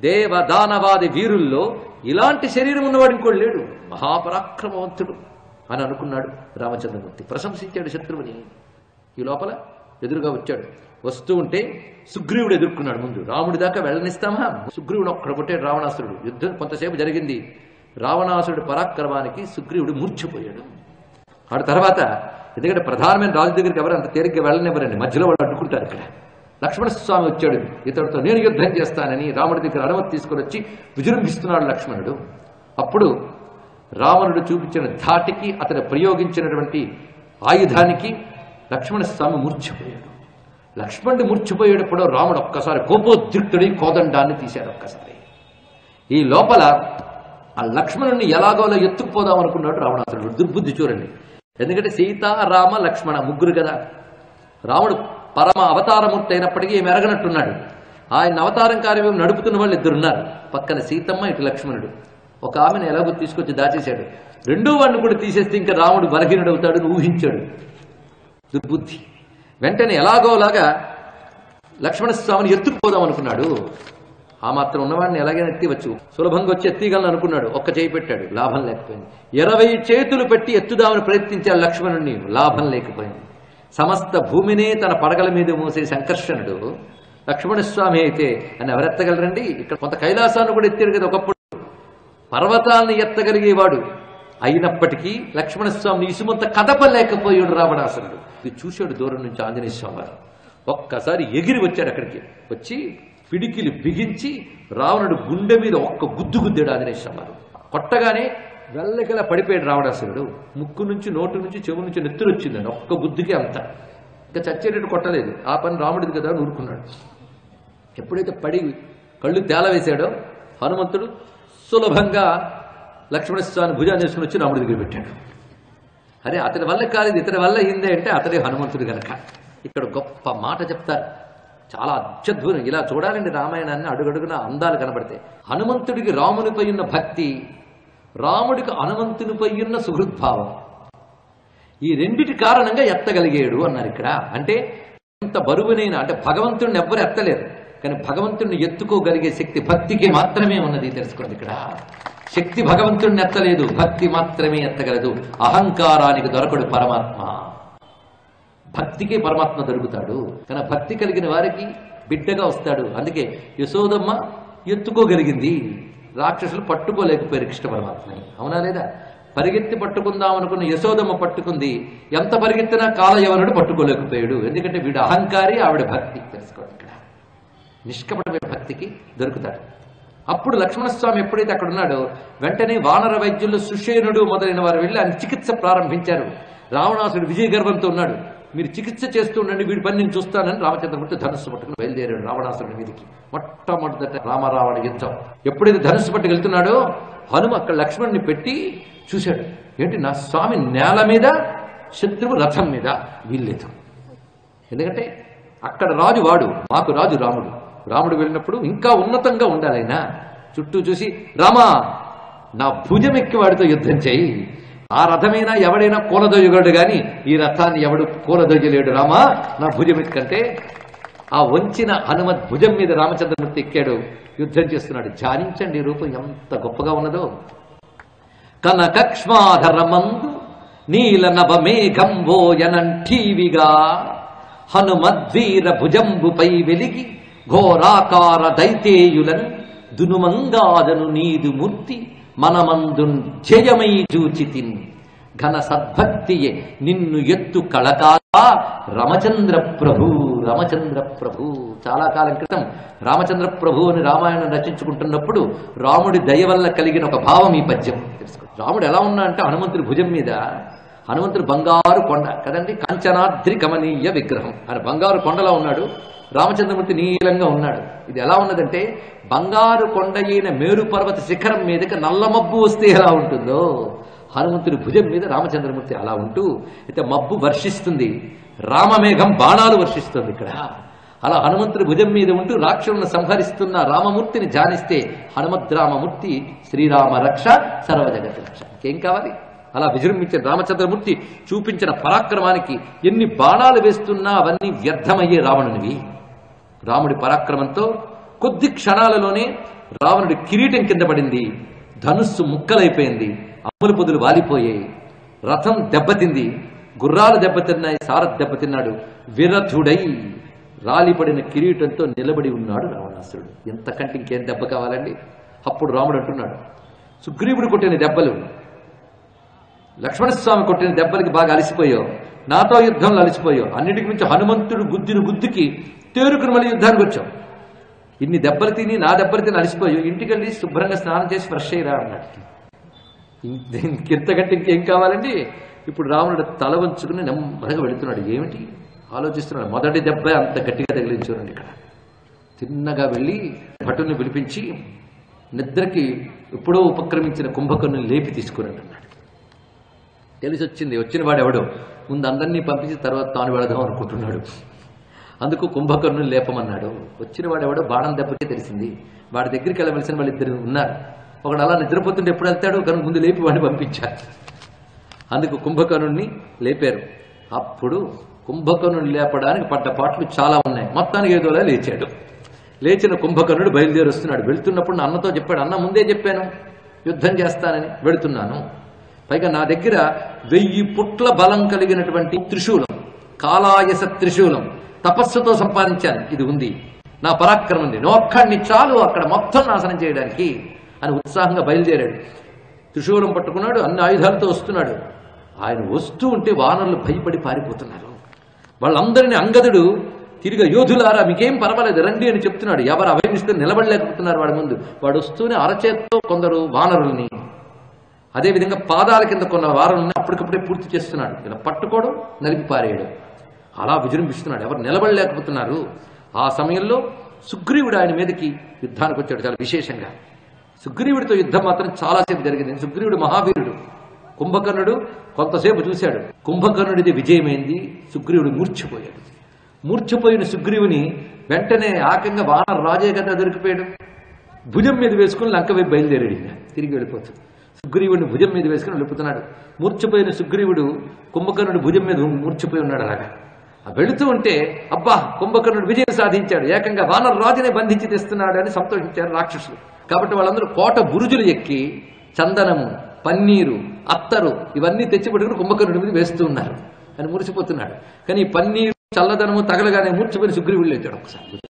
దేవ దానవాది వీరుల్లో ఇలాంటి శరీరం ఉన్నవాడు ఇంకోడు లేడు మహాపరాక్రమవంతుడు అని అనుకున్నాడు రామచంద్రమూర్తి ప్రశంసించాడు శత్రువుని ఈ లోపల ఎదురుగా వచ్చాడు వస్తూ ఉంటే సుగ్రీవుడు ఎదుర్కొన్నాడు ముందు రాముడి దాకా వెళ్ళనిస్తామా సుగ్రీవుడు ఒక్కడ కొట్టాడు రావణాసురుడు యుద్ధం కొంతసేపు జరిగింది రావణాసురుడి పరాక్రమానికి సుగ్రీవుడు మూర్ఛపోయాడు ఆడు తర్వాత ఎందుకంటే ప్రధానమైన రాజు దగ్గరికి ఎవరు అంత తేలిగ్గా వెళ్ళనివ్వరండి మధ్యలో వాళ్ళు అడ్డుకుంటారు ఇక్కడ లక్ష్మణస్వామి వచ్చాడు ఇతడితో నేను యుద్ధం చేస్తానని రాముడి దగ్గర అనుమతి తీసుకొని వచ్చి విజృంభిస్తున్నాడు లక్ష్మణుడు అప్పుడు రావణుడు చూపించిన ధాటికి అతను ప్రయోగించినటువంటి ఆయుధానికి లక్ష్మణస్వామి మూర్ఛపోయాడు లక్ష్మణుడు మూర్ఛపోయేటప్పుడు రాముడు ఒక్కసారి కోపోద్రిక్తుడి కోదండాన్ని తీశాడు ఒక్కసారి ఈ లోపల ఆ లక్ష్మణుని ఎలాగోలా ఎత్తుకుపోదాం అనుకున్నాడు రావణాసురుడు దుర్బుద్ధి చూడండి ఎందుకంటే సీత రామ లక్ష్మణ ముగ్గురు కదా రాముడు పరమ అవతారమూర్తి అయినప్పటికీ ఏమి ఎరగనట్టున్నాడు ఆయన అవతారం కార్యం నడుపుతున్న వాళ్ళు ఇద్దరున్నారు పక్కన సీతమ్మ ఇటు లక్ష్మణుడు ఒక ఆమెను ఎలాగో తీసుకొచ్చి దాచేశాడు రెండో వాడిని కూడా తీసేస్తే ఇంకా రాముడు బలహీనుడు అవుతాడని ఊహించాడు దుర్బుద్ధి వెంటనే ఎలాగోలాగా లక్ష్మణస్వామిని ఎత్తుకుపోదాం అనుకున్నాడు ఆ మాత్రం ఉన్నవాడిని ఎలాగైనా ఎత్తివచ్చు సులభంగా వచ్చి ఎత్తిగలను అనుకున్నాడు ఒక్క చేయి పెట్టాడు లాభం లేకపోయింది ఇరవై చేతులు పెట్టి ఎత్తుదామని ప్రయత్నించాడు లక్ష్మణుణ్ణి లాభం లేకపోయింది సమస్త భూమినే తన పడగల మీద మోసే సంకర్షణుడు లక్ష్మణస్వామి అయితే అని ఎవరెత్తగలరండి ఇక్కడ కొంత కైలాసాన్ని కూడా ఎత్తాడు కదా ఒకప్పుడు పర్వతాలను ఎత్తగలిగేవాడు అయినప్పటికీ లక్ష్మణస్వామిని ఇసుమంత కదపలేకపోయాడు రావణాసురుడు ఇది చూశాడు దూరం నుంచి ఆంజనేయ స్వామి వారు ఒక్కసారి ఎగిరి వచ్చాడు అక్కడికి వచ్చి పిడికిలు బిగించి రావణుడు గుండె మీద ఒక్క గుద్దు గుద్దాడు ఆంజనేయ స్వామి వారు కొట్టగానే వెళ్ళకలా పడిపోయాడు రావణాసురుడు ముక్కు నుంచి నోటు నుంచి చెవు నుంచి నెత్తురు వచ్చిందండి ఒక్క గుద్దుకే అంత ఇంకా చచ్చేటట్టు కొట్టలేదు ఆ పని రాముడిది కదా అని ఊరుకున్నాడు ఎప్పుడైతే పడి కళ్ళు తేల వేశాడో హనుమంతుడు సులభంగా లక్ష్మణస్వామి భుజాన్ని చేసుకుని వచ్చి రాముడి దగ్గర పెట్టాడు అరే అతని వల్ల కాలేదు ఇతని వల్ల అయిందే అంటే అతడే హనుమంతుడు గనక ఇక్కడ గొప్ప మాట చెప్తారు చాలా అత్యద్భుతం ఇలా చూడాలండి రామాయణాన్ని అడుగడుగున అందాలు కనబడతాయి హనుమంతుడికి రామునిపై ఉన్న భక్తి రాముడికి హనుమంతునిపై ఉన్న సుహృద్భావం ఈ రెండిటి కారణంగా ఎత్తగలిగాడు అన్నారు ఇక్కడ అంటే అంత బరువునైన అంటే భగవంతుడిని ఎవ్వరు ఎత్తలేరు కానీ భగవంతుడిని ఎత్తుకోగలిగే శక్తి భక్తికి మాత్రమే ఉన్నది తెలుసుకోండి ఇక్కడ శక్తి భగవంతుడిని ఎత్తలేదు భక్తి మాత్రమే ఎత్తగలదు అహంకారానికి దొరకడు పరమాత్మ భక్తికే పరమాత్మ దొరుకుతాడు కానీ భక్తి కలిగిన వారికి బిడ్డగా వస్తాడు అందుకే యశోదమ్మ ఎత్తుకోగలిగింది రాక్షసులు పట్టుకోలేకపోయారు కృష్ణ పరమాత్మని అవునా లేదా పరిగెత్తి పట్టుకుందాం అనుకున్న యశోదమ్మ పట్టుకుంది ఎంత పరిగెత్తినా కాలయవనుడు పట్టుకోలేకపోయాడు ఎందుకంటే వీడు అహంకారి ఆవిడ భక్తి తెలుసుకోండి ఇక్కడ నిష్కపటమైన భక్తికి దొరుకుతాడు అప్పుడు లక్ష్మణస్వామి ఎప్పుడైతే అక్కడ ఉన్నాడో వెంటనే వానర వైద్యులు సుషేనుడు మొదలైన వారు వెళ్ళి ఆయన చికిత్స ప్రారంభించారు రావణాసుడు విజయ గర్వంతో ఉన్నాడు మీరు చికిత్స చేస్తూ ఉండండి వీడి పని నేను చూస్తానని రామచంద్రమూర్తి ధనుస్సు పట్టుకుని బయలుదేరాడు రావణాసురుడి మీదకి మొట్టమొదట రామరావణ యుద్ధం ఎప్పుడైతే ధనుస్సు పట్టుకు వెళ్తున్నాడో హనుమ అక్కడ లక్ష్మణ్ణి పెట్టి చూశాడు ఏంటి నా స్వామి నేల మీద శత్రువు రథం మీద వీల్లేదు ఎందుకంటే అక్కడ రాజు వాడు మాకు రాజు రాముడు రాముడు వెళ్ళినప్పుడు ఇంకా ఉన్నతంగా ఉండాలి ఆయన చుట్టూ చూసి రామా నా భుజం ఎక్కి వాడితో యుద్ధం చేయి ఆ రథమైనా ఎవడైనా కూలదొయ్యగలడు గాని ఈ రథాన్ని ఎవడు కూలదొయ్యలేడు రామా నా భుజం ఎక్కంటే ఆ వంచిన హనుమత్ భుజం మీద రామచంద్రమూర్తి ఎక్కాడు యుద్ధం చేస్తున్నాడు ధ్యానించండి ఈ రూపం ఎంత గొప్పగా ఉన్నదో కనకక్ష్మాధరమందు నీల నభమేఘంబోయనంఠీవిగా హనుమద్వీర భుజంబుపై వెలిగి ఘోరాకార దైతేయులను దునుమంగాదను నీదు మూర్తి మనమందు జయమై చూచితిన్ ఘన సద్భక్తియే నిన్ను ఎత్తు కళకాల రామచంద్ర ప్రభు రామచంద్ర ప్రభు చాలా కాలం క్రితం రామచంద్ర ప్రభు అని రామాయణం రచించుకుంటున్నప్పుడు రాముడి దయ వల్ల కలిగిన ఒక భావం ఈ పద్యం తెలుసుకో రాముడు ఎలా ఉన్నా అంటే హనుమంతుడి భుజం మీద హనుమంతుడు బంగారు కొండ కదండి కాంచనాద్రి కమనీయ విగ్రహం ఆయన బంగారు కొండలా ఉన్నాడు రామచంద్రమూర్తి నీలంగా ఉన్నాడు ఇది ఎలా ఉన్నదంటే బంగారు కొండ అయిన మేరు పర్వత శిఖరం మీదకి నల్ల మబ్బు వస్తే ఎలా ఉంటుందో హనుమంతుడి భుజం మీద రామచంద్రమూర్తి అలా ఉంటూ అయితే మబ్బు వర్షిస్తుంది రామమేఘం బాణాలు వర్షిస్తుంది ఇక్కడ అలా హనుమంతుడి భుజం మీద ఉంటూ రాక్షసులను సంహరిస్తున్న రామమూర్తిని ధ్యానిస్తే హనుమద్రామమూర్తి శ్రీరామ రక్ష సర్వజగత్ రక్ష ఇంకేం కావాలి అలా విజృంభించిన రామచంద్రమూర్తి చూపించిన పరాక్రమానికి ఎన్ని బాణాలు వేస్తున్నా అవన్నీ వ్యర్థమయ్యే రావణునివి రాముడి పరాక్రమంతో కొద్ది క్షణాలలోనే రావణుడి కిరీటం కింద పడింది ధనుస్సు ముక్కలైపోయింది అమ్ముల పొదులు వాలిపోయాయి రథం దెబ్బతింది గుర్రాలు దెబ్బతిన్నాయి సారథ్ దెబ్బతిన్నాడు విరథుడై రాలిపడిన కిరీటంతో నిలబడి ఉన్నాడు రావణాసురుడు ఎంతకంటే ఇంకేం దెబ్బ కావాలండి అప్పుడు రాముడు అంటున్నాడు సుగ్రీవుడు కొట్టిన దెబ్బలు లక్ష్మణస్వామి కొట్టిన దెబ్బలకి బాగా అలసిపోయావు నాతో యుద్ధంలో అలసిపోయావు అన్నిటికి మించి హనుమంతుడు గుద్దిన గుద్దుకి తేరుకుని మళ్ళీ యుద్ధానికి వచ్చావు ఇన్ని దెబ్బలు తిని నా దెబ్బలు తిని అలసిపోయావు ఇంటికెళ్ళి శుభ్రంగా స్నానం చేసి ఫ్రెష్ అయ్యిరా అన్నాడు ఇంక- ఇంతకంటే ఇంకేం కావాలండి ఇప్పుడు రావణుడు తల వంచుకుని నెమ్మదిగా వెళుతున్నాడు ఏమిటి ఆలోచిస్తున్నాడు మొదటి దెబ్బ అంత గట్టిగా తగిలింది చూడండి ఇక్కడ తిన్నగా వెళ్ళి భటుని పిలిపించి నిద్రకి ఎప్పుడో ఉపక్రమించిన కుంభకర్ణుని లేపి తీసుకురండి అన్నాడు తెలిసి వచ్చింది వచ్చిన వాడు ఎవడో ముందు అందరినీ పంపించి తర్వాత తాను వెళదాం అనుకుంటున్నాడు అందుకు కుంభకర్ణుని లేపమన్నాడు వచ్చిన వాడు ఎవడో బాణం దెబ్బకే తెలిసింది వాడి దగ్గరికి వెళ్ళవలసిన వాళ్ళు ఇద్దరు ఉన్నారు ఒకడు అలా నిద్రపోతుంటే ఎప్పుడు వెళ్తాడు కనుక ముందు లేపి వాడిని పంపించారు అందుకు కుంభకర్ణుడిని లేపారు అప్పుడు కుంభకర్ణుని లేపడానికి పడ్డ పాటలు చాలా ఉన్నాయి మొత్తానికి ఏదోలా లేచాడు లేచిన కుంభకర్ణుడు బయలుదేరి వస్తున్నాడు వెళ్తున్నప్పుడు నా అన్నతో చెప్పాడు అన్న ముందే చెప్పాను యుద్ధం చేస్తానని వెళుతున్నాను పైగా నా దగ్గర వెయ్యి పుట్ల బలం కలిగినటువంటి త్రిశూలం కాలాయస త్రిశూలం తపస్సుతో సంపాదించాను ఇది ఉంది నా పరాక్రమం ఉంది నొక్కడిని చాలు అక్కడ మొత్తం నాశనం చేయడానికి అని ఉత్సాహంగా బయలుదేరాడు త్రిశూలం పట్టుకున్నాడు అన్ని ఆయుధాలతో వస్తున్నాడు ఆయన వస్తూ ఉంటే వానరులు భయపడి పారిపోతున్నారు వాళ్ళందరినీ అంగదుడు తిరిగి యోధులారా మీకేం పర్వాలేదు రండి అని చెప్తున్నాడు ఎవరు అభయమిస్తే నిలబడలేకపోతున్నారు వాడి ముందు వాడు వస్తూనే అరచేత్తో కొందరు వానరుల్ని అదేవిధంగా పాదాల కింద కొన్న వారల్ని అప్పటికప్పుడే పూర్తి చేస్తున్నాడు ఇలా పట్టుకోవడం నలిపి పారేయడం అలా విజృంభిస్తున్నాడు ఎవరు నిలబడలేకపోతున్నారు ఆ సమయంలో సుగ్రీవుడు ఆయన మీదకి యుద్ధానికి వచ్చాడు చాలా విశేషంగా సుగ్రీవుడితో యుద్ధం మాత్రం చాలాసేపు జరిగింది సుగ్రీవుడు మహావీరుడు కుంభకర్ణుడు కొంతసేపు చూశాడు కుంభకర్ణుడిది విజయమైంది సుగ్రీవుడు మూర్ఛపోయాడు మూర్ఛపోయిన సుగ్రీవుని వెంటనే ఆకంగా వానర రాజే కదా దొరికిపోయాడు భుజం మీద వేసుకుని లంక వైపు బయలుదేరాడు ఈయన. తిరిగి వెళ్ళిపోతుంది సుగ్రీవుడిని భుజం మీద వేసుకుని వెళ్ళిపోతున్నాడు మూర్ఛపోయిన సుగ్రీవుడు కుంభకర్ణుడు భుజం మీద మూర్ఛపోయి ఉన్నాడు అలాగా ఆ వెళుతూ ఉంటే అబ్బా కుంభకర్ణుడు విజయం సాధించాడు ఏకంగా వానర రాజునే బంధించి తెస్తున్నాడు అని సంతోషించారు రాక్షసులు కాబట్టి వాళ్ళందరూ కోట బురుజులు ఎక్కి చందనము పన్నీరు అత్తరు ఇవన్నీ తెచ్చిపెట్టుకుని కుంభకర్ణుడి మీద వేస్తూ ఉన్నారు అని మురిసిపోతున్నాడు కానీ ఈ పన్నీరు చల్లదనము తగలగానే మూర్చిపోయిన సుగ్రీవుడు లేచాడు ఒకసారి